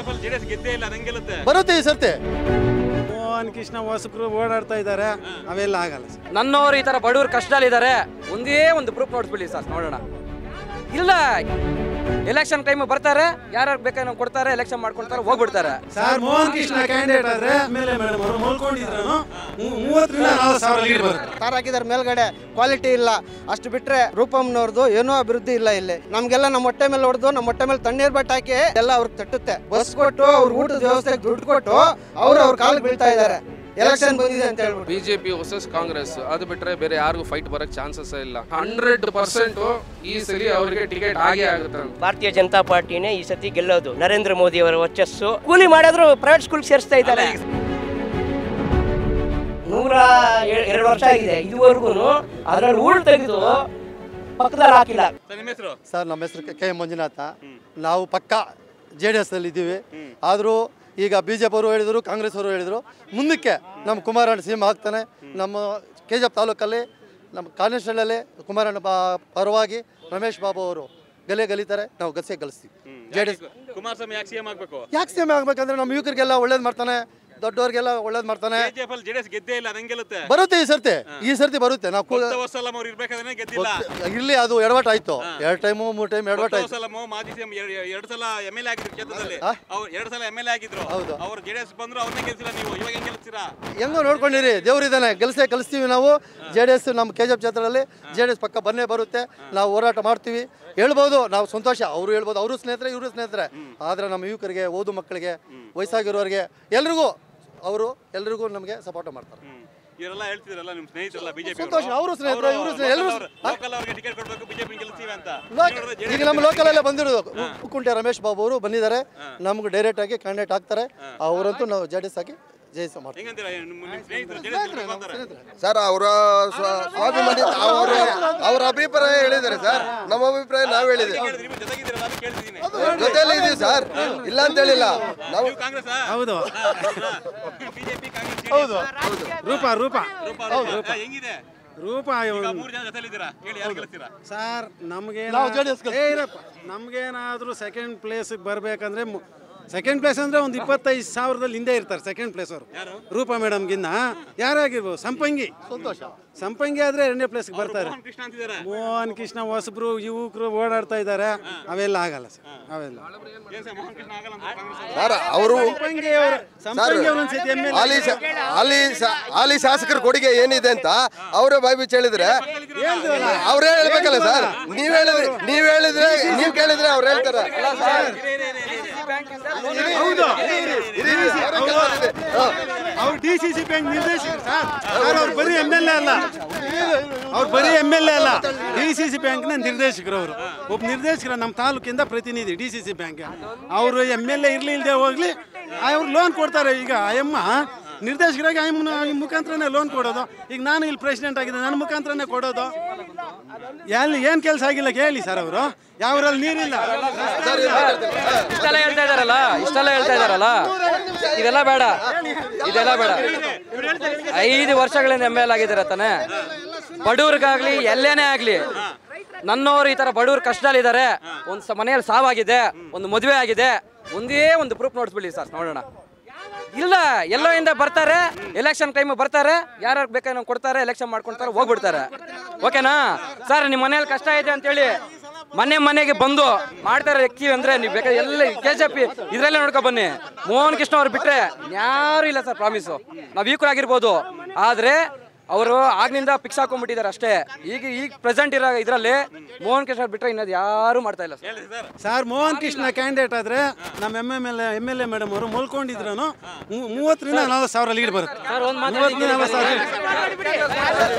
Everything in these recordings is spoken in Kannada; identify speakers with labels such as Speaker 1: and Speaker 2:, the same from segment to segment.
Speaker 1: ಕೆಜಿಎಫ್ ಅಲ್ಲಿ ಜೆಡಿಎಸ್ ಗೆದ್ದೇ ಇಲ್ಲ ಅದಂಗ್ ಗೆಲ್ಲುತ್ತೆ
Speaker 2: ಬರುತ್ತೆ ಈ ಸರ್ತಿ
Speaker 3: ಮೋಹನ್ ಕೃಷ್ಣ ಹೊಸಬ್ರು ಓಡಾಡ್ತಾ ಇದ್ದಾರೆ ಅವೆಲ್ಲ ಆಗಲ್ಲ ಸರ್
Speaker 4: ನನ್ನವರು ಈ ತರ ಬಡವರು ಕಷ್ಟದಲ್ಲಿದ್ದಾರೆ ಒಂದೇ ಒಂದು ಪ್ರೂಫ್ ನೋಡ್ಬಿಡಿ ಸರ್ ನೋಡೋಣ ಇಲ್ಲ ಎಲೆಕ್ಷನ್ ಟೈಮ್ ಬರ್ತಾರೆ ಯಾರು ಬೇಕಾದ್ರೆ ಕೊಡ್ತಾರೆ ಎಲೆಕ್ಷನ್ ಮಾಡ್ಕೊಳ್ತಾರೆ ಹೋಗ್ಬಿಡ್ತಾರೆ
Speaker 3: ಸರ್ ಮೋಹನ್ ಕೃಷ್ಣ ಕ್ಯಾಂಡಿಡೇಟ್ ಆದ್ರೆ ಮೇಲೆ ಮೇಡಮ್ ಅವರು ಮಲ್ಕೊಂಡಿದ್ರು ಮೂವತ್ತರಿಂದ ನಾಲ್ಕು ಸಾವಿರ ಲೀಡ್ ಬರುತ್ತೆ
Speaker 5: ತಾರ್ ಹಾಕಿದಾರೆ ಮೇಲ್ಗಡೆ ಕ್ವಾಲಿಟಿ ಇಲ್ಲ ಅಷ್ಟು ಬಿಟ್ರೆ ರೂಪಮ್ನವ್ರದ್ದು ಏನೂ ಅಭಿವೃದ್ಧಿ ಇಲ್ಲ ಇಲ್ಲಿ ನಮ್ಗೆಲ್ಲ ನಮ್ಮ ಹೊಟ್ಟೆ ಮೇಲೆ ಹೊಡೆದು ನಮ್ಮ ಹೊಟ್ಟೆ ಮೇಲೆ ತಣ್ಣೀರ್ ಬಟ್ ಹಾಕಿ ಎಲ್ಲ ಅವ್ರಿಗೆ ತಟ್ಟುತ್ತೆ ಬಸ್ ಕೊಟ್ಟು ಅವ್ರ ಊಟದ ವ್ಯವಸ್ಥೆಗೆ ದುಡ್ಡು ಕೊಟ್ಟು ಅವ್ರು ಅವ್ರ ಕಾಲಿಗೆ ಬೀಳ್ತಾ ಇದ್ದಾರೆ ಎಲೆಕ್ಷನ್ ಬಂದಿದೆ ಅಂತ ಹೇಳ್ಬಿಟ್ಟು
Speaker 6: ಬಿಜೆಪಿ ವರ್ಸಸ್ ಕಾಂಗ್ರೆಸ್ ಅದು ಬಿಟ್ರೆ ಬೇರೆ ಯಾರಿಗೂ ಫೈಟ್ ಬರಕ್ ಚಾನ್ಸಸ್ ಇಲ್ಲ ಹಂಡ್ರೆಡ್ ಪರ್ಸೆಂಟ್ ಈ ಸಲ ಅವರಿಗೆ ಟಿಕೆಟ್ ಆಗೇ ಆಗುತ್ತೆ ಅಂತ
Speaker 7: ಭಾರತೀಯ ಜನತಾ ಪಾರ್ಟಿನೇ ಈ ಸತಿ ಗೆಲ್ಲೋದು ನರೇಂದ್ರ ಮೋದಿ ಅವರ ವರ್ಚಸ್ಸು ಕೂಲಿ ಮಾಡಿದ್ರು ಪ್ರೈವೇಟ್ ಸ್ಕೂಲ್ ಸೇರಿಸ್ತಾ ಇದ್ದಾರೆ ನೂರ ಎ- ಎರಡು ವರ್ಷ ಆಗಿದೆ ಇದುವರೆಗೂ ಅದರಲ್ಲಿ ಹೂಳು ತೆಗೆದು ಪಕ್ಕದಲ್ಲಿ ಹಾಕಿಲ್ಲ
Speaker 1: ಸರ್ ನಿಮ್ಮ ಹೆಸರು
Speaker 2: ಸರ್ ನಮ್ಮ ಹೆಸರು ಕೆ ಎಂ ಮಂಜುನಾಥ ನಾವು ಪಕ್ಕ ಜೆ ಡಿ ಎಸ್ ಅಲ್ಲಿ ಇದ್ದೀವಿ ಆದರೂ ಈಗ ಬಿ ಜೆ ಪಿ ಅವರು ಹೇಳಿದರು ಕಾಂಗ್ರೆಸ್ ಅವರು ಹೇಳಿದರು ಮುಂದಕ್ಕೆ ನಮ್ಮ ಕುಮಾರಣ್ಣ ಸಿ ಎಂ ಆಗ್ತಾನೆ ನಮ್ಮ ಕೆ ಜಿ ಎಫ್ ತಾಲೂಕಲ್ಲಿ ನಮ್ಮ ಕಾನ್ಸ್ಟಿಟ್ಯೂಷನಲ್ಲಿ ಕುಮಾರಣ್ಣ ಬಾ ಪರವಾಗಿ ರಮೇಶ್ ಬಾಬು ಅವರು ಗಲೆ ಗಲಿತಾರೆ ನಾವು ಗಸೆ ಗಳಿಸ್ತೀವಿ ಜೆ ಡಿ ಎಸ್
Speaker 1: ಕುಮಾರಸ್ವಾಮಿ ಯಾಕೆ ಸಿಎಂ ಆಗ್ಬೇಕು
Speaker 2: ಯಾಕೆ ಸಿ ಎಂ ಆಗ್ಬೇಕಂದ್ರೆ ನಮ್ಮ ಯುವಕರಿಗೆಲ್ಲ ಒಳ್ಳೇದು ಮಾಡ್ತಾನೆ ದೊಡ್ಡವ್ರಿಗೆಲ್ಲ ಒಳ್ಳೇದು ಮಾಡ್ತಾನೆ
Speaker 1: ಕೆಜಿಎಫ್ ಅಲ್ಲಿ ಜೆಡಿಎಸ್ ಗೆದ್ದೇ ಇಲ್ಲ ಅದಂಗ್ ಗೆಲ್ಲುತ್ತೆ
Speaker 2: ಬರುತ್ತೆ ಈ ಸರ್ತಿ ಈ ಸರ್ತಿ ಬರುತ್ತೆ ನಾವು ಕು-
Speaker 1: ವಸಲಂ ಅವ್ರು ಇರ್ಬೇಕಾದ್ರೆ ಗೆದ್ದಿಲ್ಲ
Speaker 2: ಇಲ್ಲಿ ಅದು ಎಡವಟ್ ಆಯ್ತು ಎರಡು ಟೈಮು ಮೂರು ಟೈಮ್ ಎಡವಟ್ ಆಯ್ತು
Speaker 1: ವಸಲಂ ಮಾಜಿ ಸಿಎಂ ಎರಡು ಸಲ ಎಮ್ ಎಲ್ ಎ ಆಗಿದ್ರು ಕ್ಷೇತ್ರದಲ್ಲಿ
Speaker 2: ಆ?
Speaker 1: ಅವ್ರು ಎರಡು ಸಲ ಎಮ್ ಎಲ್ ಎ ಆಗಿದ್ರು
Speaker 2: ಹೌದು.
Speaker 1: ಅವ್ರು ಜೆಡಿಎಸ್ ಬಂದ್ರು ಅವ್ರನ್ನೇ ಗೆಲ್ಸಿಲ್ಲ ನೀವು ಇವಾಗ ಹೆಂಗ್ ಗೆಲ್ಸ್ತೀರಾ
Speaker 2: ಹೆಂಗೋ ನೋಡ್ಕೊಂಡಿರಿ ದೇವ್ರಿದ್ದಾನೆ ಗೆಲ್ಸೇ ಕಲಿಸ್ತೀವಿ ನಾವು ಜೆ ಡಿ ಎಸ್ ನಮ್ಮ ಕೆ ಜಿ ಎಫ್ ಕ್ಷೇತ್ರದಲ್ಲಿ ಜೆ ಡಿ ಎಸ್ ಪಕ್ಕ ಬನ್ನೇ ಬರುತ್ತೆ ನಾವು ಹೋರಾಟ ಮಾಡ್ತೀವಿ ಹೇಳ್ಬೋದು ನಾವು ಸಂತೋಷ ಅವರು ಹೇಳ್ಬೋದು ಅವರು ಸ್ನೇಹಿತರೆ ಇವರು ಸ್ನೇಹಿತರೆ ಆದರೆ ನಮ್ಮ ಯುವಕರಿಗೆ ಓದು ಮಕ್ಕಳಿಗೆ ವಯಸ್ಸಾಗಿರೋರಿಗೆ ಎಲ್ರಿಗೂ ಅವರು ಎಲ್ರಿಗೂ ನಮಗೆ ಸಪೋರ್ಟ್ ಮಾಡ್ತಾರೆ
Speaker 1: ಹ್ಮ್. ಇವರೆಲ್ಲ ಹೇಳ್ತಿದ್ರಲ್ಲ ನಿಮ್ ಸ್ನೇಹಿತರಲ್ಲ ಬಿಜೆಪಿ
Speaker 2: ಸಂತೋಷ, ಅವ್ರು ಸ್ನೇಹಿತರು, ಇವ್ರು ಸ್ನೇಹಿತರು, ಎಲ್ರು
Speaker 1: ಲೋಕಲ್ ಅವ್ರಿಗೆ ಟಿಕೆಟ್ ಕೊಡ್ಬೇಕು ಬಿಜೆಪಿ ಗೆಲ್ಸ್ತೀವಿ ಅಂತ
Speaker 2: ಲೋಕ-
Speaker 1: ನೋಡಿದ್ರೆ
Speaker 2: ಈಗ
Speaker 1: JDS
Speaker 2: ನಮ್ಮ ಲೋಕಲಲ್ಲೇ ಬಂದಿರೋದು ಕುಂಟೆ ರಮೇಶ್ ಬಾಬು ಅವರು ಬಂದಿದ್ದಾರೆ ನಮ್ಗೆ ಡೈರೆಕ್ಟ್ ಆಗಿ ಕ್ಯಾಂಡಿಡೇಟ್ ಆಗ್ತಾರೆ ಅವರಂತೂ ನಾವು ಜೆ ಡಿ ಎಸ್ ಹಾಕಿ ಜಯಿಸ ಮಾಡ್ತೀವಿ
Speaker 1: ಹೆಂಗಂತೀರಾ ನಿಮ್ಮ ನಿಮ್ಮ ಸ್ನೇಹಿತರು ಜೆಡಿಎಸ್ ಅಂತಾರೆ
Speaker 8: ಸರ್ ಅವರ ಸ್ವಾಭಿಮಾನಿ ಅವರ ಅವರ ಅಭಿಪ್ರಾಯ ಹೇಳಿದ್ದಾರೆ ಸರ್ ನಮ್ಮ ಅಭಿಪ್ರಾಯ ನಾವು ಹೇಳಿದ್ವಿ
Speaker 1: ಕೇಳಿದ್ರಿ ನೀವು ಜೊತೆಗಿದ್ದೀರಲ್ಲ ಅದು ಕೇಳ್ತಿದ್ದೀನಿ
Speaker 8: ಜೊತೆಯಲ್ಲಿ ಇದೀವಿ ಸರ್ ಇಲ್ಲ ಅಂತ ಹೇಳಿಲ್ಲ ನಾವು
Speaker 1: ನೀವು ಕಾಂಗ್ರೆಸ್
Speaker 3: ಹೌದು
Speaker 1: ಬಿಜೆಪಿ ಕಾಂಗ್ರೆಸ್
Speaker 2: ಹೌದು
Speaker 3: ರೂಪ ರೂಪ
Speaker 1: ರೂಪ ರೂಪ ಹೆಂಗಿದೆ
Speaker 3: ರೂಪ
Speaker 1: ಈಗ ಮೂರು ಜನ ಜೊತೆಲಿದ್ದೀರಾ ಹೇಳಿ ಯಾರು ಗೆಲ್ಸ್ತೀರಾ
Speaker 3: ಸರ್ ನಮ್ಗೆ
Speaker 2: ನಾವು JDS ಗೆ-
Speaker 3: ನಮ್ಗೇನಾದ್ರೂ ಸೆಕೆಂಡ್ ಪ್ಲೇಸಿಗೆ ಬರಬೇಕಂದ್ರೆ ಸೆಕೆಂಡ್ ಪ್ಲೇಸ್ ಅಂದ್ರೆ ಒಂದು ಇಪ್ಪತ್ತೈದು ಸಾವಿರದಲ್ಲಿ ಹಿಂದೆ ಇರ್ತಾರೆ ಸೆಕೆಂಡ್ ಪ್ಲೇಸ್ ಅವರು ರೂಪಾ ಮೇಡಮ್ಗಿನ್ನ ಯಾರಾಗಿರ್ಬೋದು ಸಂಪಂಗಿ
Speaker 2: ಸಂತೋಷ
Speaker 3: ಸಂಪಂಗಿ ಆದ್ರೆ ಎರಡನೇ ಪ್ಲೇಸ್ಗೆ ಬರ್ತಾರೆ
Speaker 1: ಮೋಹನ್ ಕೃಷ್ಣ ಅಂತಿದ್ದಾರೆ
Speaker 3: ಮೋಹನ್ ಕೃಷ್ಣ ಹೊಸಬ್ರು ಯುವಕರು ಓಡಾಡ್ತಾ ಇದ್ದಾರೆ ಅವೆಲ್ಲ ಆಗಲ್ಲ ಸರ್ ಅವೆಲ್ಲ
Speaker 1: ಏನ್ ಸರ್ ಮೋಹನ್ ಕೃಷ್ಣ ಆಗಲ್ಲ ಅಂತ ಕಾಂಗ್ರೆಸ್ ಅವ್ರು?
Speaker 8: ಸರ್ ಅವರು
Speaker 3: ಸಂಪಂಗಿ ಅವರು ಸಂಪಂಗಿ ಅವರು ಒಂದ್ಸತಿ ಎಮ್
Speaker 8: ಹಾಲಿ ಶಾ- ಹಾಲಿ ಶಾ- ಹಾಲಿ ಶಾಸಕರ ಕೊಡುಗೆ ಏನಿದೆ ಅಂತ ಅವರೇ ಬಾಯಿ ಬಿಚ್ಚಿ ಹೇಳಿದ್ರೆ ಅವರೇ ಹೇಳ್ಬೇಕಲ್ಲ ಸರ್ ನೀವ್ ಹೇಳಿದ್ರೆ ನೀವ್ ಹೇಳಿದ್ರೆ ನೀವ್ ಕೇಳಿದ್ರೆ ಅವ್ರು ಹೇಳ್ತಾರೆ
Speaker 3: ಹೌದು
Speaker 8: ಇರಿ, ಇರಿ, ಅವ್ರೇ ಕೆಲಸ ಇದೆ. ಹಾ.
Speaker 3: ಅವ್ರು ಡಿ ಸಿ ಸಿ ಬ್ಯಾಂಕ್ ನಿರ್ದೇಶಕರು ಸರ್ ಸರ್ ಅವ್ರು ಬರೀ ಎಮ್ ಎಲ್ ಎ ಅಲ್ಲ ಅವ್ರು ಬರೀ ಎಮ್ ಎಲ್ ಎ ಅಲ್ಲ ಡಿ ಸಿ ಸಿ ಬ್ಯಾಂಕ್ನ ನಿರ್ದೇಶಕರು ಅವರು ಒಬ್ಬ ನಿರ್ದೇಶಕರು ನಮ್ಮ ತಾಲೂಕಿಂದ ಪ್ರತಿನಿಧಿ ಡಿ ಸಿ ಸಿ ಬ್ಯಾಂಕ್ ಅವರು ಎಮ್ ಎಲ್ ಎ ಇರಲಿ ಇಲ್ಲದೆ ಹೋಗ್ಲಿ ಅವ್ರು ಲೋನ್ ಕೊಡ್ತಾರೆ ಈಗ ಅಯ್ಯಮ್ಮ ನಿರ್ದೇಶಕರಾಗಿ ಅಯ್ಯಮ್ಮನ ಮುಖಾಂತರನೇ ಲೋನ್ ಕೊಡೋದು ಈಗ ನಾನು ಇಲ್ಲಿ ಪ್ರೆಸಿಡೆಂಟ್ ಆಗಿದೆ ನನ್ನ ಮುಖಾಂತರನೇ ಕೊಡೋದು ಎಲ್ಲಿ ಏನು ಕೆಲಸ ಆಗಿಲ್ಲ ಕೇಳಿ ಸರ್ ಅವರು ಯಾವ್ರಲ್ಲಿ ನೀರಿಲ್ಲ
Speaker 4: ಇಷ್ಟೆಲ್ಲ ಹೇಳ್ತಾ ಇದಾರಲ್ಲ ಇಷ್ಟೆಲ್ಲ ಹೇಳ್ತಾ ಇದಾರಲ್ಲ ಇದೆಲ್ಲ ಬೇಡ ಇದೆಲ್ಲ ಬೇಡ ಐದು ವರ್ಷಗಳಿಂದ ಎಮ್ ಎಲ್ ಆಗಿದ್ದಾರೆ ತಾನೆ ಬಡವ್ರಿಗಾಗ್ಲಿ ಎಲ್ಲೇನೇ ಆಗ್ಲಿ ನನ್ನವರು ಈ ತರ ಬಡವ್ರು ಕಷ್ಟದಲ್ಲಿದ್ದಾರೆ ಒಂದು ಸ ಮನೆಯಲ್ಲಿ ಸಾವಾಗಿದೆ ಒಂದು ಮದುವೆ ಆಗಿದೆ ಒಂದೇ ಒಂದು ಪ್ರೂಫ್ ನೋಡಿಸ್ಬಿಡಿ ಸರ್ ನೋಡೋಣ ಇಲ್ಲ ಎಲ್ಲೋ ಇಂದ ಬರ್ತಾರೆ ಎಲೆಕ್ಷನ್ ಟೈಮ್ ಬರ್ತಾರೆ ಯಾರು ಬೇಕಾದ್ರೆ ಕೊಡ್ತಾರೆ ಎಲೆಕ್ಷನ್ ಮಾಡ್ಕೊಳ್ತಾರೆ ಹೋಗ್ಬಿಡ್ತಾರೆ ಓಕೆನಾ ಸರ್ ನಿಮ್ಮ ಮನೇಲಿ ಕಷ್ಟ ಇದೆ ಅಂತೇಳಿ ಮನೆ ಮನೆಗೆ ಬಂದು ಮಾಡ್ತಾರೆ ವ್ಯಕ್ತಿ ಅಂದ್ರೆ ನೀವು ಬೇಕಾದ್ರೆ ಎಲ್ಲ ಕೆ ಜೆ ಪಿ ಇದ್ರಲ್ಲೇ ನೋಡ್ಕೊ ಬನ್ನಿ ಮೋಹನ್ ಕೃಷ್ಣ ಅವ್ರು ಬಿಟ್ರೆ ಯಾರು ಇಲ್ಲ ಸರ್ ಪ್ರಾಮಿಸು ನಾವು ವೀಕರಾಗಿರ್ಬೋದು ಆದ್ರೆ ಅವರು ಆಗ್ನಿಂದ ಫಿಕ್ಸ್ ಹಾಕೊಂಡ್ಬಿಟ್ಟಿದ್ದಾರೆ ಅಷ್ಟೇ ಈಗ ಈಗ ಪ್ರೆಸೆಂಟ್ ಇರೋ ಇದರಲ್ಲಿ ಮೋಹನ್ ಕೃಷ್ಣ ಅವ್ರು ಬಿಟ್ರೆ ಇನ್ನದು ಯಾರು ಮಾಡ್ತಾ ಇಲ್ಲ sir
Speaker 3: sir Mohan Krishna candidate ಆದ್ರೆ ನಮ್ಮ M M L M L A madam ಅವರು ಮಲ್ಕೊಂಡಿದ್ರು ಮೂವತ್ತರಿಂದ ನಲವತ್ತು ಸಾವಿರ ಲೀಡ್ ಬರುತ್ತೆ
Speaker 4: ಸರ್ ಒಂದು ಮಾತು
Speaker 3: ಮೂವತ್ತರಿಂದ ನಲವತ್ತು ಸಾವಿರ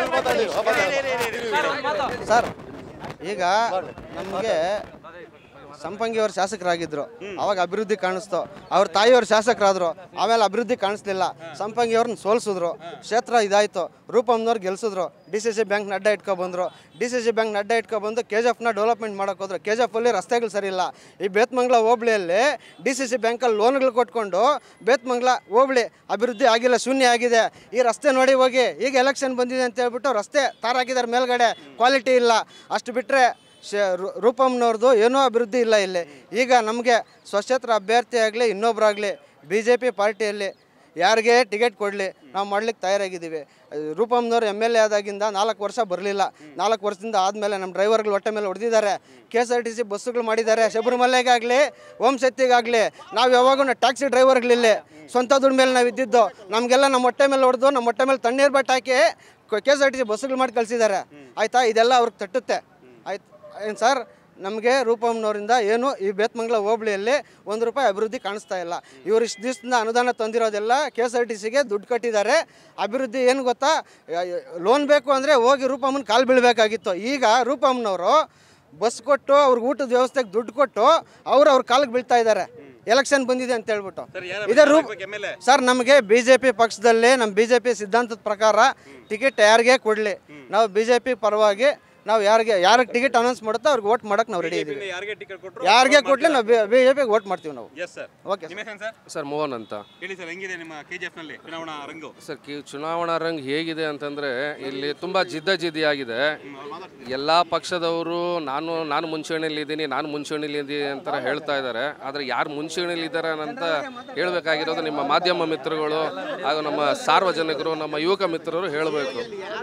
Speaker 5: ಸರ್ ಈಗ ನಮಗೆ ಸಂಪಂಗಿ ಅವ್ರು ಶಾಸಕರಾಗಿದ್ರು ಅವಾಗ ಅಭಿವೃದ್ಧಿ ಕಾಣಿಸ್ತು ಅವ್ರ ತಾಯಿಯವ್ರು ಶಾಸಕರಾದ್ರು ಆಮೇಲೆ ಅಭಿವೃದ್ಧಿ ಕಾಣಿಸ್ಲಿಲ್ಲ ಸಂಪಂಗಿ ಅವ್ರನ್ನ ಸೋಲ್ಸಿದ್ರು ಕ್ಷೇತ್ರ ಇದಾಯ್ತು ರೂಪಮ್ನವ್ರು ಗೆಲ್ಸಿದ್ರು ಡಿ ಸಿ ಸಿ ಬ್ಯಾಂಕ್ನ ಅಡ್ಡ ಇಟ್ಕೊ ಬಂದ್ರು ಡಿ ಸಿ ಸಿ ಬ್ಯಾಂಕ್ನ ಅಡ್ಡ ಇಟ್ಕೊ ಬಂದು ಕೆ ಜಿ ಎಫ್ನ ಡೆವಲಪ್ಮೆಂಟ್ ಮಾಡೋಕೆ ಹೋದ್ರು ಕೆ ಜಿ ಎಫಲ್ಲಿ ರಸ್ತೆಗಳು ಸರಿ ಇಲ್ಲ ಈ ಬೇತ್ಮಂಗ್ಲ ಹೋಬಳಿಯಲ್ಲಿ ಡಿ ಸಿ ಸಿ ಬ್ಯಾಂಕಲ್ಲಿ ಲೋನ್ಗಳು ಕೊಟ್ಕೊಂಡು ಬೇತ್ಮಂಗ್ಲ ಹೋಬಳಿ ಅಭಿವೃದ್ಧಿ ಆಗಿಲ್ಲ ಶೂನ್ಯ ಆಗಿದೆ ಈ ರಸ್ತೆ ನೋಡಿ ಹೋಗಿ ಈಗ ಎಲೆಕ್ಷನ್ ಬಂದಿದೆ ಅಂತ ಹೇಳ್ಬಿಟ್ಟು ರಸ್ತೆ ತಾರ್ ಹಾಕಿದ್ದಾರೆ ಮೇಲ್ಗಡೆ ಕ್ವಾಲಿಟಿ ಇಲ್ಲ ಅಷ್ಟು ಬಿಟ್ಟರೆ ಶ ರು- ರೂಪಮ್ನವ್ರದ್ದು ಏನೂ ಅಭಿವೃದ್ಧಿ ಇಲ್ಲ ಇಲ್ಲಿ ಈಗ ನಮಗೆ ಸ್ವಕ್ಷೇತ್ರ ಅಭ್ಯರ್ಥಿ ಆಗಲಿ ಇನ್ನೊಬ್ಬರಾಗಲಿ ಬಿ ಜೆ ಪಿ ಪಾರ್ಟಿಯಲ್ಲಿ ಯಾರಿಗೆ ಟಿಕೆಟ್ ಕೊಡಲಿ ನಾವು ಮಾಡ್ಲಿಕ್ಕೆ ತಯಾರಾಗಿದ್ದೀವಿ ರೂಪಮ್ನವ್ರು ಎಮ್ ಎಲ್ ಎ ಆದಾಗಿಂದ ನಾಲ್ಕು ವರ್ಷ ಬರಲಿಲ್ಲ ನಾಲ್ಕು ವರ್ಷದಿಂದ ಆದಮೇಲೆ ನಮ್ಮ ಡ್ರೈವರ್ಗಳು ಹೊಟ್ಟೆ ಮೇಲೆ ಹೊಡೆದಿದ್ದಾರೆ K S R T C ಬಸ್ಸುಗಳು ಮಾಡಿದ್ದಾರೆ ಶಬರಿಮಲೆಗಾಗಲಿ ಓಂ ಶಕ್ತಿಗಾಗಲಿ ನಾವು ಯಾವಾಗೂ ಟ್ಯಾಕ್ಸಿ ಡ್ರೈವರ್ಗಳಿಲ್ಲಿ ಸ್ವಂತ ದುಡ್ಡು ಮೇಲೆ ನಾವು ಇದ್ದಿದ್ದು ನಮಗೆಲ್ಲ ನಮ್ಮ ಹೊಟ್ಟೆ ಮೇಲೆ ಹೊಡೆದು ನಮ್ಮ ಹೊಟ್ಟೆ ಮೇಲೆ ತಣ್ಣೀರು ಬಟ್ಟೆ ಹಾಕಿ K S R T C ಬಸ್ಸುಗಳು ಮಾಡಿ ಕಳಿಸಿದ್ದಾರೆ ಆಯಿತಾ ಇದೆಲ್ಲ ಅವ್ರಿಗೆ ತಟ್ಟುತ್ತೆ ಆಯ್ತು ಏನು ಸರ್ ನಮಗೆ ರೂಪಮ್ನವರಿಂದ ಏನು ಈ ಬೇತ್ಮಂಗ್ಲ ಹೋಬಳಿಯಲ್ಲಿ ಒಂದು ರೂಪಾಯಿ ಅಭಿವೃದ್ಧಿ ಕಾಣಿಸ್ತಾ ಇಲ್ಲ ಇವರು ಇಷ್ಟು ದಿವಸದಿಂದ ಅನುದಾನ ತಂದಿರೋದೆಲ್ಲ ಕೆ ಎಸ್ ಆರ್ ಟಿ ಸಿಗೆ ದುಡ್ಡು ಕಟ್ಟಿದ್ದಾರೆ ಅಭಿವೃದ್ಧಿ ಏನು ಗೊತ್ತಾ ಲೋನ್ ಬೇಕು ಅಂದರೆ ಹೋಗಿ ರೂಪಮ್ಮನ ಕಾಲು ಬೀಳಬೇಕಾಗಿತ್ತು ಈಗ ರೂಪಮ್ಮನವರು ಬಸ್ ಕೊಟ್ಟು ಅವ್ರಿಗೆ ಊಟದ ವ್ಯವಸ್ಥೆಗೆ ದುಡ್ಡು ಕೊಟ್ಟು ಅವ್ರು ಅವ್ರ ಕಾಲಿಗೆ ಬೀಳ್ತಾ ಇದ್ದಾರೆ ಎಲೆಕ್ಷನ್ ಬಂದಿದೆ ಅಂತ ಹೇಳ್ಬಿಟ್ಟು ಇದೇ ರೂಪ್ ಸರ್ ನಮಗೆ ಬಿ ಜೆ ಪಿ ಪಕ್ಷದಲ್ಲಿ ನಮ್ಮ ಬಿ ಜೆ ಪಿ ಸಿದ್ಧಾಂತದ ಪ್ರಕಾರ ಟಿಕೆಟ್ ಯಾರಿಗೆ ಕೊಡಲಿ ನಾವು ಬಿ ಜೆ ಪಿ ಪರವಾಗಿ ನಾವು ಯಾರಿಗೆ ಯಾರಿಗೆ ಟಿಕೆಟ್ ಅನೌನ್ಸ್ ಮಾಡುತ್ತೋ ಅವ್ರಿಗೆ ವೋಟ್ ಮಾಡಕ್ಕೆ ನಾವು ರೆಡಿ ಇದ್ದೀವಿ
Speaker 1: ಯಾರಿಗೆ ಟಿಕೆಟ್ ಕೊಟ್ಟರು
Speaker 5: ಯಾರಿಗೆ ಕೊಡಲಿ ನಾವು ಬಿ ಜೆ ಪಿಗೆ ವೋಟ್ ಮಾಡ್ತೀವಿ ನಾವು
Speaker 1: ಎಸ್ ಸರ್
Speaker 5: ಓಕೆ
Speaker 1: ನಿಮ್ಮ ಹೆಸರು ಸರ್
Speaker 6: ಸರ್ ಮೋಹನ್ ಅಂತ
Speaker 1: ಹೇಳಿ ಸರ್ ಹೆಂಗಿದೆ ನಿಮ್ಮ ಕೆ ಜಿ ನಲ್ಲಿ ಚುನಾವಣಾ ರಂಗು
Speaker 6: ಸರ್ ಕಿ ಚುನಾವಣಾ ರಂಗ್ ಹೇಗಿದೆ ಅಂತಂದರೆ ಇಲ್ಲಿ ತುಂಬ ಜಿದ್ದಾಜಿದ್ದಿಯಾಗಿದೆ ಎಲ್ಲ ಪಕ್ಷದವರು ನಾನು ನಾನು ಮುಂಚೂಣಿಯಲ್ಲಿದ್ದೀನಿ ನಾನು ಮುಂಚೂಣಿಯಲ್ಲಿದ್ದೀನಿ ಅಂತ ಹೇಳ್ತಾ ಇದ್ದಾರೆ ಆದರೆ ಯಾರು ಮುಂಚೂಣಿಯಲ್ಲಿದ್ದಾರೆ ಅಂತ ಹೇಳಬೇಕಾಗಿರೋದು ನಿಮ್ಮ ಮಾಧ್ಯಮ ಮಿತ್ರಗಳು ಹಾಗೂ ನಮ್ಮ ಸಾರ್ವಜನಿಕರು ನಮ್ಮ ಯುವಕ ಮಿತ್ರರು ಹೇಳಬೇಕು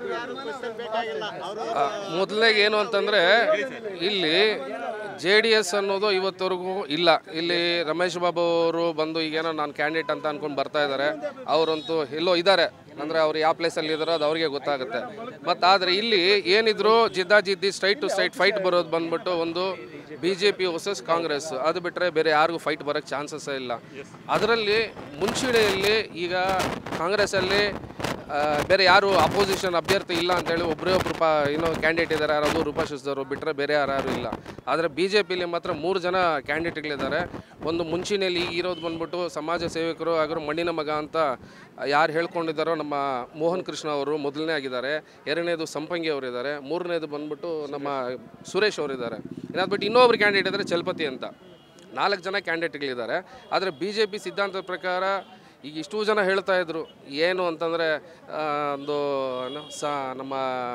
Speaker 6: ಮೊದಲಿಗೆ ಏನು ಅಂತಂದರೆ ಇಲ್ಲಿ ಜೆ ಡಿ ಎಸ್ ಅನ್ನೋದು ಇವತ್ತವರೆಗೂ ಇಲ್ಲ ಇಲ್ಲಿ ರಮೇಶ್ ಬಾಬು ಅವರು ಬಂದು ಈಗೇನೋ ನಾನು ಕ್ಯಾಂಡಿಡೇಟ್ ಅಂತ ಅನ್ಕೊಂಡು ಬರ್ತಾ ಇದ್ದಾರೆ ಅವರಂತೂ ಎಲ್ಲೋ ಇದ್ದಾರೆ ಅಂದರೆ ಅವ್ರು ಯಾವ ಪ್ಲೇಸಲ್ಲಿ ಇದ್ದಾರೋ ಅದು ಅವ್ರಿಗೆ ಗೊತ್ತಾಗುತ್ತೆ ಮತ್ತು ಆದರೆ ಇಲ್ಲಿ ಏನಿದ್ರು ಜಿದ್ದಾಜಿದ್ದಿ ಸ್ಟ್ರೈಟ್ ಟು ಸ್ಟ್ರೈಟ್ ಫೈಟ್ ಬರೋದು ಬಂದ್ಬಿಟ್ಟು ಒಂದು B J P versus Congress ಅದು ಬಿಟ್ಟರೆ ಬೇರೆ ಯಾರಿಗೂ ಫೈಟ್ ಬರೋಕ್ಕೆ ಚಾನ್ಸಸ್ಸೇ ಇಲ್ಲ ಅದರಲ್ಲಿ ಮುಂಚೂಣಿಯಲ್ಲಿ ಈಗ ಕಾಂಗ್ರೆಸ್ಸಲ್ಲಿ ಆ, ಬೇರೆ ಯಾರು ಅಪೋಸಿಷನ್ ಅಭ್ಯರ್ಥಿ ಇಲ್ಲ ಅಂತೇಳಿ ಒಬ್ಬರೇ ಒಬ್ರು ಪಾ ಏನೋ ಕ್ಯಾಂಡಿಡೇಟ್ ಇದ್ದಾರೆ ಯಾರಾದ್ರು ರೂಪಾಶಿಸಿದವರು ಬಿಟ್ಟರೆ ಬೇರೆ ಯಾರು ಇಲ್ಲ ಆದರೆ ಬಿ ಜೆ ಪಿಲಿ ಮಾತ್ರ ಮೂರು ಜನ ಕ್ಯಾಂಡಿಡೇಟ್ಗಳಿದ್ದಾರೆ ಒಂದು ಮುಂಚಿನಲ್ಲಿ ಈಗ ಇರೋದು ಬಂದ್ಬಿಟ್ಟು ಸಮಾಜ ಸೇವಕರು ಹಾಗೂ ಮಣ್ಣಿನ ಮಗ ಅಂತ ಯಾರು ಹೇಳ್ಕೊಂಡಿದ್ದಾರೋ ನಮ್ಮ ಮೋಹನ್ ಕೃಷ್ಣ ಅವರು ಮೊದಲನೇ ಆಗಿದ್ದಾರೆ ಎರಡನೇದು ಸಂಪಂಗಿ ಅವರಿದ್ದಾರೆ ಮೂರನೇದು ಬಂದ್ಬಿಟ್ಟು ನಮ್ಮ ಸುರೇಶ್ ಅವರಿದ್ದಾರೆ ಇನ್ನಾದ್ ಬಿಟ್ಟು ಇನ್ನೊಬ್ರು ಕ್ಯಾಂಡಿಡೇಟ್ ಇದ್ದಾರೆ ಚಲಪತಿ ಅಂತ ನಾಲ್ಕು ಜನ ಕ್ಯಾಂಡಿಡೇಟ್ಗಳಿದ್ದಾರೆ ಆದರೆ ಬಿ ಜೆ ಪಿ ಸಿದ್ಧಾಂತದ ಪ್ರಕಾರ ಈಗ ಇಷ್ಟು ಜನ ಹೇಳ್ತಾ ಇದ್ರು ಏನು ಅಂತಂದರೆ ಒಂದು ಏನು ಸ ನಮ್ಮ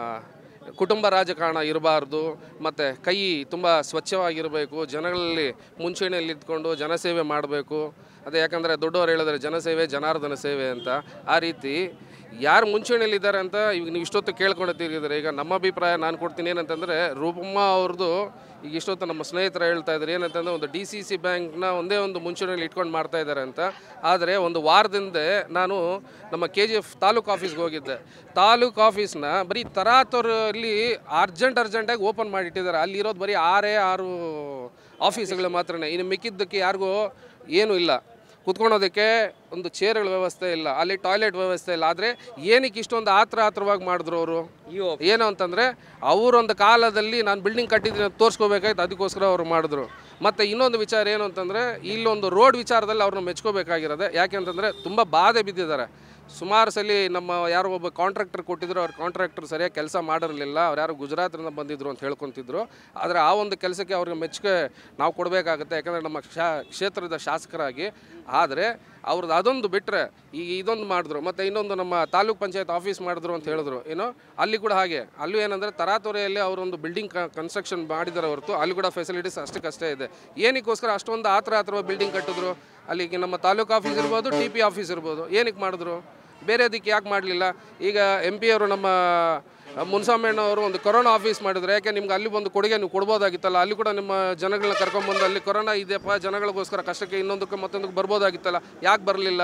Speaker 6: ಕುಟುಂಬ ರಾಜಕಾರಣ ಇರಬಾರ್ದು ಮತ್ತು ಕೈ ತುಂಬ ಸ್ವಚ್ಛವಾಗಿರಬೇಕು ಜನಗಳಲ್ಲಿ ಮುಂಚೂಣಿಯಲ್ಲಿ ಇದ್ಕೊಂಡು ಜನಸೇವೆ ಮಾಡಬೇಕು ಅದೇ ಯಾಕಂದರೆ ದೊಡ್ಡವರು ಹೇಳಿದ್ರೆ ಜನಸೇವೆ ಜನಾರ್ದನ ಸೇವೆ ಅಂತ ಆ ರೀತಿ ಯಾರು ಮುಂಚೂಣಿಯಲ್ಲಿದ್ದಾರೆ ಅಂತ ಈಗ ನೀವು ಇಷ್ಟೊತ್ತು ಕೇಳ್ಕೊಂಡು ತಿರುಗಿದ್ರೆ ಈಗ ನಮ್ಮ ಅಭಿಪ್ರಾಯ ನಾನು ಕೊಡ್ತೀನಿ ಏನಂತಂದರೆ ರೂಪಮ್ಮ ಅವ್ರದ್ದು ಈಗ ಇಷ್ಟೊತ್ತು ನಮ್ಮ ಸ್ನೇಹಿತರು ಹೇಳ್ತಾ ಇದ್ದಾರೆ ಏನಂತಂದರೆ ಒಂದು ಡಿ ಸಿ ಸಿ ಬ್ಯಾಂಕ್ನ ಒಂದೇ ಒಂದು ಮುಂಚೂಣಿಯಲ್ಲಿ ಇಟ್ಕೊಂಡು ಮಾಡ್ತಾ ಇದ್ದಾರೆ ಅಂತ ಆದರೆ ಒಂದು ವಾರದಿಂದ ನಾನು ನಮ್ಮ ಕೆ ಜಿ ಎಫ್ ತಾಲೂಕು ಆಫೀಸ್ಗೆ ಹೋಗಿದ್ದೆ ತಾಲೂಕು ಆಫೀಸ್ನ ಬರೀ ತರಾತರಲ್ಲಿ ಅರ್ಜೆಂಟ್ ಅರ್ಜೆಂಟಾಗಿ ಓಪನ್ ಮಾಡಿಟ್ಟಿದ್ದಾರೆ ಅಲ್ಲಿರೋದು ಬರೀ ಆರೇ ಆರು ಆಫೀಸ್ಗಳು ಮಾತ್ರನೇ ಇನ್ನು ಮಿಕ್ಕಿದ್ದಕ್ಕೆ ಯಾರಿಗೂ ಏನೂ ಇಲ್ಲ ಕುತ್ಕೊಳೋದಕ್ಕೆ ಒಂದು ಚೇರ್ಗಳ ವ್ಯವಸ್ಥೆ ಇಲ್ಲ ಅಲ್ಲಿ ಟಾಯ್ಲೆಟ್ ವ್ಯವಸ್ಥೆ ಇಲ್ಲ ಆದರೆ ಏನಕ್ಕೆ ಇಷ್ಟೊಂದು ಆತ್ರ ಆತ್ರವಾಗಿ ಮಾಡಿದ್ರು ಅವರು ಏನು ಅಂತಂದರೆ ಅವರೊಂದು ಕಾಲದಲ್ಲಿ ನಾನು ಬಿಲ್ಡಿಂಗ್ ಕಟ್ಟಿದ್ದೀನಿ ಅಂತ ತೋರಿಸ್ಕೋಬೇಕಾಯ್ತು ಅದಕ್ಕೋಸ್ಕರ ಅವರು ಮಾಡಿದ್ರು ಮತ್ತು ಇನ್ನೊಂದು ವಿಚಾರ ಏನು ಅಂತಂದರೆ ಇಲ್ಲೊಂದು ರೋಡ್ ವಿಚಾರದಲ್ಲಿ ಅವ್ರನ್ನ ಮೆಚ್ಕೋಬೇಕಾಗಿರೋದೆ ಯಾಕೆ ಅಂತಂದರೆ ತುಂಬ ಬಾಧೆ ಬಿದ್ದಿದ್ದಾರೆ ಸುಮಾರು ಸಲ ನಮ್ಮ ಯಾರೋ ಒಬ್ಬ ಕಾಂಟ್ರಾಕ್ಟರ್ ಕೊಟ್ಟಿದ್ರು ಅವ್ರ ಕಾಂಟ್ರಾಕ್ಟರ್ ಸರಿಯಾಗಿ ಕೆಲಸ ಮಾಡಿರಲಿಲ್ಲ ಅವ್ರು ಯಾರು ಗುಜರಾತ್ರಿಂದ ಬಂದಿದ್ರು ಅಂತ ಹೇಳ್ಕೊತಿದ್ರು ಆದರೆ ಆ ಒಂದು ಕೆಲಸಕ್ಕೆ ಅವ್ರಿಗೆ ಮೆಚ್ಚುಗೆ ನಾವು ಕೊಡಬೇಕಾಗುತ್ತೆ ಯಾಕಂದರೆ ನಮ್ಮ ಶಾ ಕ್ಷೇತ್ರದ ಶಾಸಕರಾಗಿ ಆದರೆ ಅವ್ರದ್ದು ಅದೊಂದು ಬಿಟ್ಟರೆ ಈಗ ಇದೊಂದು ಮಾಡಿದ್ರು ಮತ್ತು ಇನ್ನೊಂದು ನಮ್ಮ ತಾಲೂಕ್ ಪಂಚಾಯತ್ ಆಫೀಸ್ ಮಾಡಿದ್ರು ಅಂತ ಹೇಳಿದ್ರು ಏನು ಅಲ್ಲಿ ಕೂಡ ಹಾಗೆ ಅಲ್ಲೂ ಏನಂದರೆ ತರಾತುರೆಯಲ್ಲಿ ಅವರೊಂದು ಬಿಲ್ಡಿಂಗ್ ಕನ್ಸ್ಟ್ರಕ್ಷನ್ ಮಾಡಿದಾರೆ ಹೊರತು ಅಲ್ಲಿ ಕೂಡ ಫೆಸಿಲಿಟೀಸ್ ಅಷ್ಟಕ್ಕಷ್ಟೇ ಇದೆ ಏನಕ್ಕೋಸ್ಕರ ಅಷ್ಟೊಂದು ಆತರ ಆತರ ಬಿಲ್ಡಿಂಗ್ ಕಟ್ಟಿದ್ರು ಅಲ್ಲಿಗೆ ನಮ್ಮ ತಾಲೂಕು ಆಫೀಸ್ ಇರ್ಬೋದು ಟಿ ಪಿ ಆಫೀಸ್ ಇರ್ಬೋದು ಏನಕ್ಕೆ ಮಾಡಿದ್ರು ಬೇರೆ ಅದಕ್ಕೆ ಯಾಕೆ ಮಾಡಲಿಲ್ಲ ಈಗ ಎಂ ಪಿ ಅವರು ನಮ್ಮ ಮುನ್ಸಾಮಣ್ಣವರು ಒಂದು ಕೊರೋನಾ ಆಫೀಸ್ ಮಾಡಿದ್ರು ಯಾಕೆ ನಿಮ್ಗೆ ಅಲ್ಲಿ ಒಂದು ಕೊಡುಗೆ ನೀವು ಕೊಡ್ಬೋದಾಗಿತ್ತಲ್ಲ ಅಲ್ಲಿ ಕೂಡ ನಿಮ್ಮ ಜನಗಳನ್ನ ಕರ್ಕೊಂಬಂದು ಅಲ್ಲಿ ಕೊರೋನಾ ಇದೆಯಪ್ಪ ಜನಗಳಿಗೋಸ್ಕರ ಕಷ್ಟಕ್ಕೆ ಇನ್ನೊಂದಕ್ಕೆ ಮತ್ತೊಂದಕ್ಕೆ ಬರ್ಬೋದಾಗಿತ್ತಲ್ಲ ಯಾಕೆ ಬರಲಿಲ್ಲ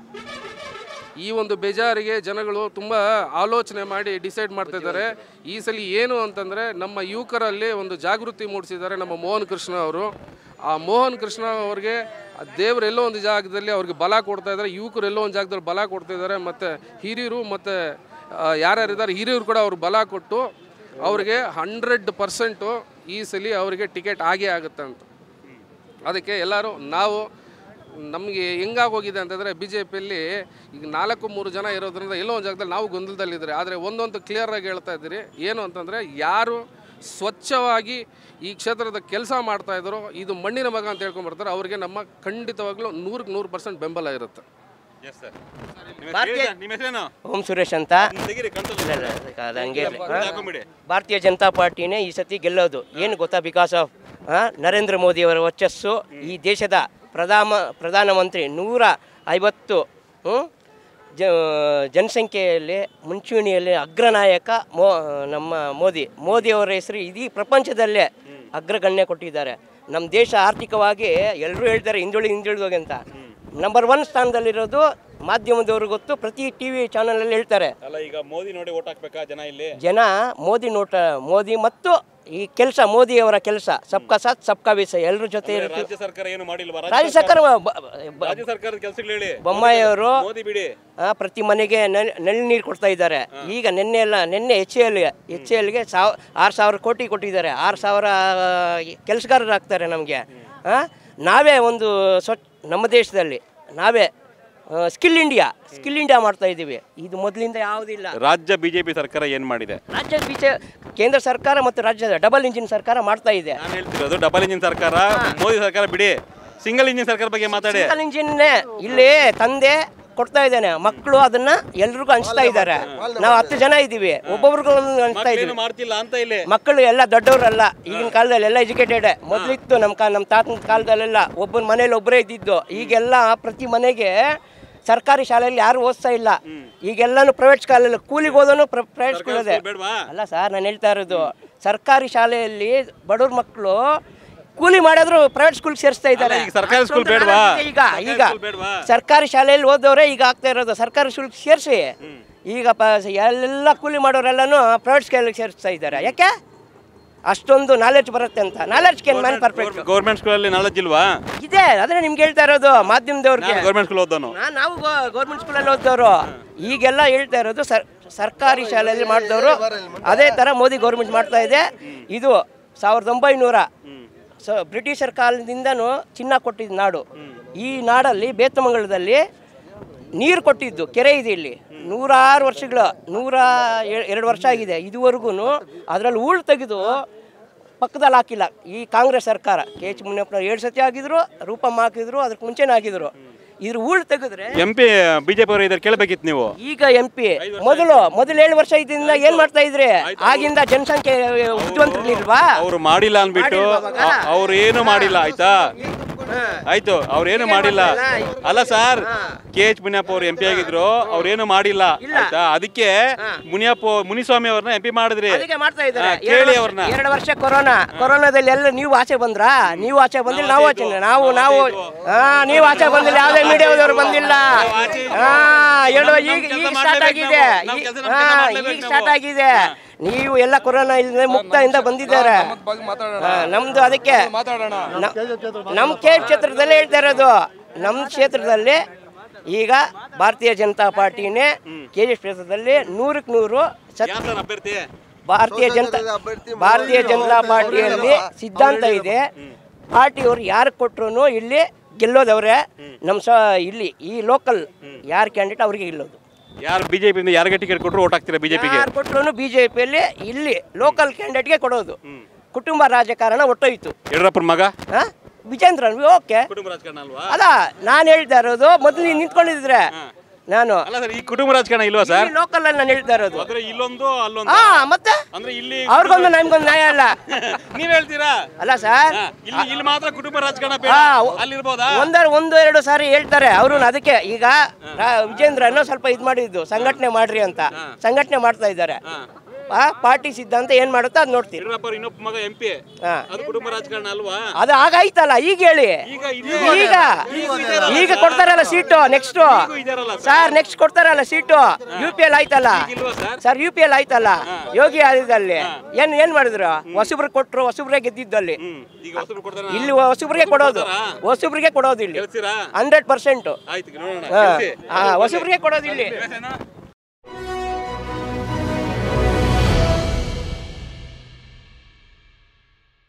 Speaker 6: ಈ ಒಂದು ಬೇಜಾರಿಗೆ ಜನಗಳು ತುಂಬ ಆಲೋಚನೆ ಮಾಡಿ ಡಿಸೈಡ್ ಮಾಡ್ತಾ ಇದ್ದಾರೆ ಈ ಸಲ ಏನು ಅಂತಂದರೆ ನಮ್ಮ ಯುವಕರಲ್ಲಿ ಒಂದು ಜಾಗೃತಿ ಮೂಡಿಸಿದ್ದಾರೆ ನಮ್ಮ ಮೋಹನ್ ಕೃಷ್ಣ ಅವರು ಆ ಮೋಹನ್ ಕೃಷ್ಣ ಅವ್ರಿಗೆ ದೇವರು ಎಲ್ಲೋ ಒಂದು ಜಾಗದಲ್ಲಿ ಅವ್ರಿಗೆ ಬಲ ಕೊಡ್ತಾ ಇದ್ದಾರೆ ಯುವಕರು ಎಲ್ಲೋ ಒಂದು ಜಾಗದಲ್ಲಿ ಬಲ ಕೊಡ್ತಾ ಇದ್ದಾರೆ ಮತ್ತು ಹಿರಿಯರು ಮತ್ತು ಯಾರ್ಯಾರಿದ್ದಾರೆ ಹಿರಿಯರು ಕೂಡ ಅವ್ರು ಬಲ ಕೊಟ್ಟು ಅವ್ರಿಗೆ ಹಂಡ್ರೆಡ್ ಪರ್ಸೆಂಟು ಈ ಸಲ ಅವರಿಗೆ ಟಿಕೆಟ್ ಆಗೇ ಆಗುತ್ತೆ ಅಂತ ಅದಕ್ಕೆ ಎಲ್ಲರೂ ನಾವು ನಮಗೆ ಹೆಂಗಾಗೋಗಿದೆ ಅಂತಂದರೆ ಬಿ ಜೆ ಪಿಯಲ್ಲಿ ಈಗ ನಾಲ್ಕು ಮೂರು ಜನ ಇರೋದ್ರಿಂದ ಎಲ್ಲೋ ಒಂದು ಜಾಗದಲ್ಲಿ ನಾವು ಗೊಂದಲದಲ್ಲಿದ್ದಾರೆ ಆದರೆ ಒಂದೊಂದು ಕ್ಲಿಯರಾಗಿ ಹೇಳ್ತಾ ಇದ್ದೀರಿ ಏನು ಅಂತಂದರೆ ಯಾರು ಸ್ವಚ್ಛವಾಗಿ ಈ ಕ್ಷೇತ್ರದ ಕೆಲಸ ಮಾಡ್ತಾ ಇದ್ದಾರೋ ಇದು ಮಣ್ಣಿನ ಮಗ ಅಂತ ಹೇಳ್ಕೊಂಡ್ಬರ್ತಾರೆ ಅವರಿಗೆ ನಮ್ಮ ಖಂಡಿತವಾಗ್ಲೂ ನೂರಕ್ಕೆ ನೂರು ಪರ್ಸೆಂಟ್ ಬೆಂಬಲ ಇರುತ್ತೆ
Speaker 1: ಎಸ್ ಸರ್ ನಿಮ್ಮ
Speaker 7: ಭಾರತೀಯ-
Speaker 1: ಹೆಸರು- ನಿಮ್ಮ ಹೆಸರೇನು
Speaker 7: ಓಂ ಸುರೇಶ್ ಅಂತ
Speaker 1: ತೆಗೀರಿ ಕಣ್ಸಲ್ಲ
Speaker 7: ಇಲ್ಲ, ಇಲ್ಲ, ಅದು ಹಂಗೆ ಇರ್ಲಿ. ಹಾ?
Speaker 1: ಹಾಕೊಂಬಿಡಿ
Speaker 7: ಭಾರತೀಯ ಜನತಾ ಪಾರ್ಟಿನೇ ಈ ಸತಿ ಗೆಲ್ಲೋದು ಏನು ಗೊತ್ತಾ ಬಿಕಾಸ್ ಆಫ್ ನರೇಂದ್ರ ಮೋದಿಯವರ ವರ್ಚಸ್ಸು ಈ ದೇಶದ ಪ್ರಧಾನ ಪ್ರಧಾನಮಂತ್ರಿ ನೂರ ಐವತ್ತು ಹ್ಮ್, ಜ ಜನಸಂಖ್ಯೆಯಲ್ಲಿ ಮುಂಚೂಣಿಯಲ್ಲಿ ಅಗ್ರನಾಯಕ ಮೋ ನಮ್ಮ ಮೋದಿ ಮೋದಿಯವರ ಹೆಸರು ಇಡೀ ಪ್ರಪಂಚದಲ್ಲೇ ಅಗ್ರಗಣ್ಯ ಕೊಟ್ಟಿದ್ದಾರೆ ನಮ್ಮ ದೇಶ ಆರ್ಥಿಕವಾಗಿ ಎಲ್ಲರೂ ಹೇಳ್ತಾರೆ ಹಿಂದುಳಿ ಹಿಂದುಳಿದೋಗಿ ಅಂತ ನಂಬರ್ ಒನ್ ಸ್ಥಾನದಲ್ಲಿರೋದು ಮಾಧ್ಯಮದವ್ರಿಗೆ ಗೊತ್ತು ಪ್ರತಿ ಟಿ ವಿ ಚಾನಲಲ್ಲಿ ಹೇಳ್ತಾರೆ
Speaker 1: ಅಲ್ಲ ಈಗ ಮೋದಿ ನೋಡಿ ಓಟ್ ಹಾಕ್ಬೇಕಾ ಜನ ಇಲ್ಲಿ
Speaker 7: ಜನ ಮೋದಿ ನೋಟ ಮೋದಿ ಮತ್ತು ಈ ಕೆಲಸ ಮೋದಿಯವರ ಕೆಲಸ ಸಬ್ಕಾ ಸಾಥ್ ಸಬ್ಕಾ ವಿಷಯ ಎಲ್ಲರ ಜೊತೆ
Speaker 1: ಅಂದ್ರೆ
Speaker 7: ಇರುತ್ತೆ
Speaker 1: ರಾಜ್ಯ ಸರ್ಕಾರ ಏನು ಮಾಡಿಲ್ವಾ
Speaker 7: ರಾಜ್ಯ ಸರ್ಕಾರ ಬ- ಬ-
Speaker 1: ರಾಜ್ಯ ಸರ್ಕಾರದ ಕೆಲಸಗಳು ಹೇಳಿ
Speaker 7: ಬೊಮ್ಮಾಯಿಯವರು
Speaker 1: ಮೋದಿ ಬಿಡಿ
Speaker 7: ಆ, ಪ್ರತಿ ಮನೆಗೆ ನೆ- ನಲ್ಲಿ ನೀರು ಕೊಡ್ತಾ ಇದ್ದಾರೆ ಈಗ ನಿನ್ನೆ ಎಲ್ಲ ನಿನ್ನೆ ಎಚ್ ಎಲ್ ಎಚ್ ಎಲ್ಗೆ ಸಾವ್ ಆರು ಸಾವಿರ ಕೋಟಿ ಕೊಟ್ಟಿದ್ದಾರೆ ಆರು ಸಾವಿರ ಕೆಲಸಗಾರರು ಆಗ್ತಾರೆ ನಮಗೆ ನಾವೇ ಒಂದು ಸ್ವಚ್ಛ ನಮ್ಮ ದೇಶದಲ್ಲಿ ನಾವೇ ಸ್ಕಿಲ್ ಇಂಡಿಯಾ ಸ್ಕಿಲ್ ಇಂಡಿಯಾ ಮಾಡ್ತಾ ಇದ್ದೀವಿ ಇದು ಮೊದಲಿಂದ ಯಾವುದಿಲ್ಲ
Speaker 1: ರಾಜ್ಯ ಬಿಜೆಪಿ ಸರ್ಕಾರ ಏನ್ ಮಾಡಿದೆ
Speaker 7: ರಾಜ್ಯದ ಬೀಚ ಕೇಂದ್ರ ಸರ್ಕಾರ ಮತ್ತು ರಾಜ್ಯದ ಡಬಲ್ ಇಂಜಿನ್ ಸರ್ಕಾರ ಮಾಡ್ತಾ ಇದೆ
Speaker 1: ನಾನು ಹೇಳ್ತಿರೋದು ಡಬಲ್ ಇಂಜಿನ್ ಸರ್ಕಾರ ಮೋದಿ ಸರ್ಕಾರ ಬಿಡಿ ಸಿಂಗಲ್ ಇಂಜಿನ್ ಸರ್ಕಾರ ಬಗ್ಗೆ ಮಾತಾಡಿ
Speaker 7: ಸಿಂಗಲ್ ಇಂಜಿನ್ನೇ ಇಲ್ಲಿ ತಂದೆ ಕೊಡ್ತಾ ಇದ್ದಾನೆ ಮಕ್ಕಳು ಅದನ್ನ ಎಲ್ರಿಗೂ ಹಂಚ್ತಾ ಇದ್ದಾರೆ ನಾವು ಹತ್ತು ಜನ ಇದ್ದೀವಿ ಒಬ್ಬೊಬ್ರಿಗೂ ಒಂದೊಂದು ಹಂಚ್ತಾ
Speaker 1: ಏನು
Speaker 7: ಇದ್ದೀವಿ
Speaker 1: ಮಾಡ್ತಿಲ್ಲ ಅಂತ ಇಲ್ಲಿ
Speaker 7: ಮಕ್ಕಳು ಎಲ್ಲ ದೊಡ್ಡವರಲ್ಲ ಈಗಿನ ಕಾಲದಲ್ಲಿ ಎಲ್ಲ ಎಜುಕೇಟೆಡ್ ಮೊದಲಿತ್ತು ನಮ್ಮ ಕಾ ನಮ್ಮ ತಾತನ ಕಾಲದಲ್ಲೆಲ್ಲ ಒಬ್ಬನ ಮನೇಲಿ ಒಬ್ಬರೇ ಇದ್ದಿದ್ದು ಈಗೆಲ್ಲ ಪ್ರತಿ ಮನೆಗೆ ಸರ್ಕಾರಿ ಶಾಲೆಯಲ್ಲಿ ಯಾರು ಓದಿಸ್ತಾ ಇಲ್ಲ ಈಗೆಲ್ಲಾನು ಪ್ರೈವೇಟ್ ಶಾಲೆಯಲ್ಲಿ ಕೂಲಿಗೆ ಹೋದನು ಪ್ರೈವೇಟ್ ಸ್ಕೂಲ್ ಇದೆ
Speaker 1: ಬೇಡವಾ
Speaker 7: ಅಲ್ಲ ಸರ್ ನಾನು ಹೇಳ್ತಾ ಇರೋದು ಸರ್ಕಾರಿ ಶಾಲೆಯಲ್ಲಿ ಬಡವ್ರ ಮಕ್ಕಳು ಕೂಲಿ ಮಾಡಿದ್ರು ಪ್ರೈವೇಟ್ ಸ್ಕೂಲ್ ಸೇರಿಸ್ತಾ ಇದ್ದಾರೆ
Speaker 1: ಅಲ್ಲ, ಈಗ ಸರ್ಕಾರಿ ಸ್ಕೂಲ್
Speaker 7: ಅಷ್ಟೊಂದು
Speaker 1: ಬೇಡ್ವಾ?
Speaker 7: ನಾಲೆಡ್ಜ್ ಈಗ
Speaker 1: ಸರ್ಕಾರಿ
Speaker 7: ಈಗ
Speaker 1: ಸ್ಕೂಲ್ ಬೇಡ್ವಾ?
Speaker 7: ಸರ್ಕಾರಿ ಶಾಲೆಯಲ್ಲಿ ಓದೋರೆ ಈಗ ಆಗ್ತಾ ಇರೋದು ಸರ್ಕಾರಿ ಸ್ಕೂಲ್ ಸೇರಿಸಿ ಈಗ ಪ ಎಲ್ಲ ಕೂಲಿ ಮಾಡೋರೆಲ್ಲನೂ ಪ್ರೈವೇಟ್ ಸ್ಕೂಲಿಗೆ ಸೇರಿಸ್ತಾ ಇದ್ದಾರೆ ಯಾಕೆ ಅಷ್ಟೊಂದು ನಾಲೆಡ್ಜ್ ಬರುತ್ತೆ ಅಂತ ನಾಲೆಡ್ಜ್ಗೆ ಮ್ಯಾನ್ ಪರ್ಫೆಕ್ಟ್
Speaker 1: ಗೌರ್ಮೆಂಟ್ ಸ್ಕೂಲಲ್ಲಿ ನಾಲೆಜ್ ಇಲ್ವಾ
Speaker 7: ಇದೆ ಅದನ್ನ ನಿಮ್ಗೆ ಹೇಳ್ತಾ ಇರೋದು ಮಾಧ್ಯಮದವ್ರಿಗೆ
Speaker 1: ಗೌರ್ಮೆಂಟ್ ಸ್ಕೂಲ್ ಓದೋನು
Speaker 7: ನಾ- ನಾವು ಗೌರ್ಮೆಂಟ್ ಸ್ಕೂಲಲ್ಲಿ ಓದ್ದವರು ಈಗೆಲ್ಲ ಹೇಳ್ತಾ ಇರೋದು ಸರ್ ಸರ್ಕಾರಿ ಶಾಲೆಯಲ್ಲಿ ಮಾಡಿದವರು ಅದೇ ಥರ ಮೋದಿ ಗೌರ್ಮೆಂಟ್ ಮಾಡ್ತಾ ಇದೆ ಇದು ಸಾವಿರದ ಒಂಬೈನೂರ ಸೊ ಬ್ರಿಟಿಷರ್ ಕಾಲದಿಂದನೂ ಚಿನ್ನ ಕೊಟ್ಟಿದ್ದು ನಾಡು ಈ ನಾಡಲ್ಲಿ ಬೇತಮಂಗಲದಲ್ಲಿ ನೀರು ಕೊಟ್ಟಿದ್ದು ಕೆರೆ ಇದೆ ಇಲ್ಲಿ ನೂರಾರು ವರ್ಷಗಳು ನೂರ ಎ- ಎರಡು ವರ್ಷ ಆಗಿದೆ ಇದುವರೆಗೂ ಅದರಲ್ಲಿ ಹೂಳು ತೆಗೆದು ಪಕ್ಕದಲ್ಲಿ ಹಾಕಿಲ್ಲ ಈ ಕಾಂಗ್ರೆಸ್ ಸರ್ಕಾರ ಕೆ ಎಚ್ ಮುನಿಯಪ್ಪನವ್ರು ಎರಡು ಸತಿ ಆಗಿದ್ರು ರೂಪಮ್ಮ ಹಾಕಿದ್ರು ಅದಕ್ಕೆ ಮುಂಚೆನೇ ಆಗಿದ್ರು ಇದ್ರ ಹೂಳು ತೆಗೆದ್ರೆ
Speaker 1: ಎಂ ಪಿ ಬಿಜೆಪಿ ಅವರು ಇದ್ದಾರೆ ಕೇಳಬೇಕಿತ್ತು ನೀವು
Speaker 7: ಈಗ ಎಂ ಪಿ ಮೊದಲು ಮೊದಲು ಏಳು ವರ್ಷ ಇದ್ದಿಂದ ಏನ್ ಮಾಡ್ತಾ ಇದ್ರಿ ಆಗಿಂದ ಜನಸಂಖ್ಯೆ ಬುದ್ಧಿವಂತರಿಲ್ವಾ
Speaker 1: ಅವ್ರು ಮಾಡಿಲ್ಲ ಅನ್ಬಿಟ್ಟು
Speaker 7: ಮಾಡಿಲ್ವಾ ಮಗ?
Speaker 1: ಅವ್ರು ಏನು ಮಾಡಿಲ್ಲ ಆಯ್ತಾ ಆಯ್ತು ಅವ್ರೇನು ಮಾಡಿಲ್ಲ ಅಲ್ಲ ಸರ್ ಕೆ ಎಚ್ ಮುನಿಯಪ್ಪ ಅವ್ರು ಎಂ ಪಿ ಆಗಿದ್ರು ಅವ್ರೇನು ಮಾಡಿಲ್ಲ ಆಯ್ತಾ ಅದಕ್ಕೆ ಮುನಿಯಪ್ಪ ಮುನಿಸ್ವಾಮಿ ಅವ್ರನ್ನ ಎಂ ಪಿ ಮಾಡಿದ್ರಿ
Speaker 7: ಅದಕ್ಕೆ ಮಾಡ್ತಾ ಇದ್ದಾರೆ
Speaker 1: ಹಾ, ಕೇಳಿ ಅವ್ರನ್ನ
Speaker 7: ಎರಡು ವರ್ಷ ಕೊರೋನಾ ಕೊರೋನಾದಲ್ಲಿ ಎಲ್ಲ ನೀವು ಆಚೆ ಬಂದ್ರಾ ನೀವು ಆಚೆ ಬಂದಿಲ್ಲ ನಾವು ಆಚೆ ನಾವು ನಾವು ಹಾ ನೀವು ಆಚೆ ಬಂದಿಲ್ಲ ಯಾವುದೇ ಮೀಡಿಯಾದವರು ಬಂದಿಲ್ಲ ಹಾ ಎರಡು ಈಗ ಈಗ ಸ್ಟಾರ್ಟ್ ಆಗಿದೆ ಈ- ಹಾ ಈಗ ಸ್ಟಾರ್ಟ್ ಆಗಿದೆ ನೀವು ಎಲ್ಲ ಕೊರೋನಾ ಇಲ್ಲದೆ ಮುಕ್ತದಿಂದ ಬಂದಿದ್ದಾರೆ ಹಾ, ನಮ್ದು ಅದಕ್ಕೆ ನ- ನಮ್ಮ ಕೆ ಕ್ಷೇತ್ರದಲ್ಲೇ ಹೇಳ್ತಾ ಇರೋದು ನಮ್ಮ ಕ್ಷೇತ್ರದಲ್ಲಿ ಈಗ ಭಾರತೀಯ ಜನತಾ ಪಾರ್ಟಿನೇ ಕೆ ಜಿ ಕ್ಷೇತ್ರದಲ್ಲಿ ನೂರಕ್ಕೆ ನೂರು ಸತ್
Speaker 1: ಯಾರ್ ಸರ್ ಅಭ್ಯರ್ಥಿ
Speaker 7: ಭಾರತೀಯ ಜನತಾ ಭಾರತೀಯ ಜನತಾ ಪಾರ್ಟಿಯಲ್ಲಿ ಸಿದ್ಧಾಂತ ಇದೆ ಪಾರ್ಟಿಯವರು ಯಾರು ಕೊಟ್ರು ಇಲ್ಲಿ ಗೆಲ್ಲೋದವ್ರೆ ನಮ್ಮ ಸ ಇಲ್ಲಿ ಈ ಲೋಕಲ್ ಯಾರು ಕ್ಯಾಂಡಿಡೇಟ್ ಅವ್ರಿಗೆ ಗೆಲ್ಲೋದು
Speaker 1: ಯಾರು ಬಿಜೆಪಿಯಿಂದ ಯಾರಿಗೆ ಟಿಕೆಟ್ ಕೊಟ್ಟರು ಓಟ್ ಹಾಕ್ತೀರಾ ಬಿಜೆಪಿಗೆ
Speaker 7: ಯಾರು ಕೊಟ್ರು ಬಿ ಜೆ ಪಿಯಲ್ಲಿ ಇಲ್ಲಿ ಲೋಕಲ್ ಕ್ಯಾಂಡಿಡೇಟ್ಗೆ ಕೊಡೋದು ಕುಟುಂಬ ರಾಜಕಾರಣ ಒಟ್ಟೋಯ್ತು
Speaker 1: ಯಡಿಯೂರಪ್ಪನ ಮಗ
Speaker 7: ಹಾ ವಿಜೇಂದ್ರನ್ ಓಕೆ
Speaker 1: ಕುಟುಂಬ ರಾಜಕಾರಣ ಅಲ್ವಾ
Speaker 7: ಅಲ್ಲ ನಾನು ಹೇಳ್ತಾ ಇರೋದು ಮೊದಲು ನೀನು ನಿಂತ್ಕೊಂಡಿದ್ರೆ ನಾನು
Speaker 1: ಅಲ್ಲ ಸರ್ ಈ ಕುಟುಂಬ ರಾಜಕಾರಣ ಇಲ್ವಾ ಸರ್
Speaker 7: ಲೋಕಲ್ ಅಲ್ಲಿ ನಾನು ಹೇಳ್ತಾ ಇರೋದು
Speaker 1: ಅಂದ್ರೆ ಇಲ್ಲೊಂದು ಅಲ್ಲೊಂದು
Speaker 7: ಹಾ ಮತ್ತೆ
Speaker 1: ಅಂದ್ರೆ ಇಲ್ಲಿ
Speaker 7: ಅವ್ರಿಗೊಂದು ನಮ್ಗೊಂದು ನ್ಯಾಯ ಅಲ್ಲ
Speaker 1: ನೀವ್ ಹೇಳ್ತೀರಾ
Speaker 7: ಅಲ್ಲ ಸರ್
Speaker 1: ಹಾ, ಇಲ್ಲಿ ಇಲ್ಲಿ ಮಾತ್ರ ಕುಟುಂಬ ರಾಜಕಾರಣ ಬೇಡ
Speaker 7: ಹಾ, ಒ-
Speaker 1: ಅಲ್ಲಿರ್ಬೋದಾ
Speaker 7: ಒಂದರ ಒಂದು ಎರಡು ಸಾರಿ ಹೇಳ್ತಾರೆ ಅವರು ಅದಕ್ಕೆ ಈಗ ರಾ- ವಿಜೇಂದ್ರನ ಸ್ವಲ್ಪ ಇದು ಮಾಡಿದ್ದು ಸಂಘಟನೆ ಮಾಡ್ರಿ ಅಂತ ಸಂಘಟನೆ ಮಾಡ್ತಾ ಇದ್ದಾರೆ ಆ ಪಾರ್ಟಿ ಸಿದ್ಧಾಂತ ಏನ್ ಮಾಡುತ್ತೋ ಅದ್ ನೋಡ್ತೀವಿ
Speaker 1: ಯಡಿಯೂರಪ್ಪ ಅವ್ರ ಇನ್ನೊಬ್ಬ ಮಗ ಎಂ ಪಿ
Speaker 7: ಹಾ.
Speaker 1: ಅದು ಕುಟುಂಬ ರಾಜಕಾರಣ ಅಲ್ವಾ
Speaker 7: ಅದು ಆಗಾಯ್ತಲ್ಲ ಈಗ ಹೇಳಿ
Speaker 1: ಈಗ ಇದು
Speaker 7: ಈಗ ಈಗ ಕೊಡ್ತಾರಲ್ಲ ಸೀಟು ನೆಕ್ಸ್ಟ್
Speaker 1: ಇದಾರಲ್ಲ
Speaker 7: ಸರ್ ನೆಕ್ಸ್ಟ್ ಕೊಡ್ತಾರಲ್ಲ ಸೀಟು ಯು ಪಿ ಎಲ್ ಆಯ್ತಲ್ಲ
Speaker 1: ಇಲ್ವಾ sir
Speaker 7: sir U P L ಆಯ್ತಲ್ಲ ಯೋಗಿ ಆದಿದ್ದಲ್ಲಿ ಏನ್ ಏನ್ ಮಾಡಿದ್ರು ಹೊಸಬ್ರು ಕೊಟ್ರು ಹೊಸಬ್ರೆ ಗೆದ್ದಿದ್ದು ಅಲ್ಲಿ
Speaker 1: ಹ್ಮ್ ಈಗ ಹೊಸಬ್ರು ಕೊಡ್ತಾರ
Speaker 7: ಇಲ್ಲಿ ಹೊಸಬ್ರಿಗೆ ಕೊಡೋದು ಹೊಸಬ್ರಿಗೆ ಕೊಡೋದು ಇಲ್ಲಿ
Speaker 1: ಹೇಳ್ತೀರಾ
Speaker 7: ಹಂಡ್ರೆಡ್ ಪರ್ಸೆಂಟ್
Speaker 1: ಆಯ್ತು ನೋಡೋಣ ಕೇಳ್ಸಿ.
Speaker 7: ಹೊಸಬ್ರಿಗೆ ಕೊಡೋದು ಇಲ್ಲಿ
Speaker 1: ಹೆಸರೇನು?